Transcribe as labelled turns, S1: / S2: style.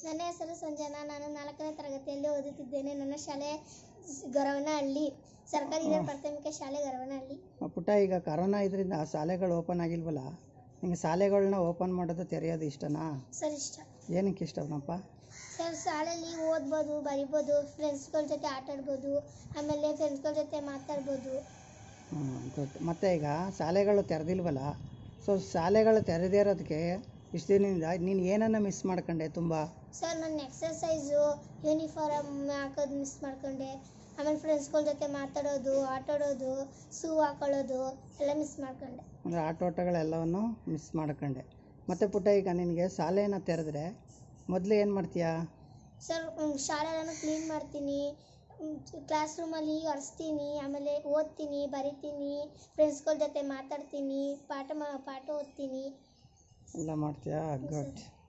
S1: ನನ್ನ ಹೆಸರು ಸಂಜನಾ ನಾನು ನಾಲ್ಕನೇ ತರಗತಿಯಲ್ಲಿ ಓದುತ್ತಿದ್ದೇನೆ ನನ್ನ ಶಾಲೆ ಸ್- ಗೊರವನಹಳ್ಳಿ ಸರ್ಕಾರಿ ಹಿರಿಯ ಪ್ರಾಥಮಿಕ ಶಾಲೆ ಗೊರವನಹಳ್ಳಿ
S2: ಆ ಪುಟ್ಟ ಈಗ ಕರೋನಾ ಇದರಿಂದ ಶಾಲೆಗಳು ಓಪನ್ ಆಗಿಲ್ವಲ್ಲ ನಿಂಗೆ ಶಾಲೆಗಳನ್ನ ಓಪನ್ ಮಾಡೋದು ತೆರೆಯೋದು ಇಷ್ಟನಾ
S1: ಸರ್ ಇಷ್ಟ
S2: ಏನಕ್ಕೆ ಇಷ್ಟನಪ್ಪ
S1: ಸರ್ ಶಾಲೆಯಲ್ಲಿ ಓದ್ಬೋದು ಬರಿಬೋದು ಫ್ರೆಂಡ್ಸ್ಗಳ ಜೊತೆ ಆಟ ಆಡ್ಬೋದು ಆಮೇಲೆ ಫ್ರೆಂಡ್ಸ್ಗಳ ಜೊತೆ ಮಾತಾಡ್ಬೋದು
S2: ಹ್ಞೂ ಗುಡ್ ಮತ್ತು ಈಗ ಶಾಲೆಗಳು ತೆರೆದಿಲ್ವಲ್ಲ ಸೊ ಶಾಲೆಗಳು ತೆರೆದೇ ಇರೋದಕ್ಕೆ ಇಷ್ಟು ದಿನದಿಂದ ನೀನು ಏನನ್ನು ಮಿಸ್ ಮಾಡ್ಕೊಂಡೆ ತುಂಬ
S1: ಸರ್ ನನ್ನ ಎಕ್ಸರ್ಸೈಸು ಯೂನಿಫಾರಮ್ ಹಾಕೋದು ಮಿಸ್ ಮಾಡ್ಕೊಂಡೆ ಆಮೇಲೆ ಫ್ರೆಂಡ್ಸ್ಗಳ ಜೊತೆ ಮಾತಾಡೋದು ಆಟ ಆಡೋದು ಶೂ ಹಾಕೊಳ್ಳೋದು ಎಲ್ಲ ಮಿಸ್ ಮಾಡ್ಕೊಂಡೆ
S2: ಅಂದರೆ ಆಟೋಟಗಳೆಲ್ಲವನ್ನು ಮಿಸ್ ಮಾಡ್ಕೊಂಡೆ ಮತ್ತು ಪುಟ್ಟ ಈಗ ನಿನಗೆ ಶಾಲೆನ ತೆರೆದ್ರೆ ಮೊದಲು ಏನು ಮಾಡ್ತೀಯಾ
S1: ಸರ್ ಶಾಲೆಯನ್ನು ಕ್ಲೀನ್ ಮಾಡ್ತೀನಿ ಕ್ಲಾಸ್ ರೂಮಲ್ಲಿ ಒರೆಸ್ತೀನಿ ಆಮೇಲೆ ಓದ್ತೀನಿ ಬರಿತೀನಿ ಫ್ರೆಂಡ್ಸ್ಗಳ ಜೊತೆ ಮಾತಾಡ್ತೀನಿ ಪಾಠ ಮಾ ಪಾಠ ಓದ್ತೀನಿ
S2: ಎಲ್ಲ ಮಾಡ್ತೀಯಾ ಗುಡ್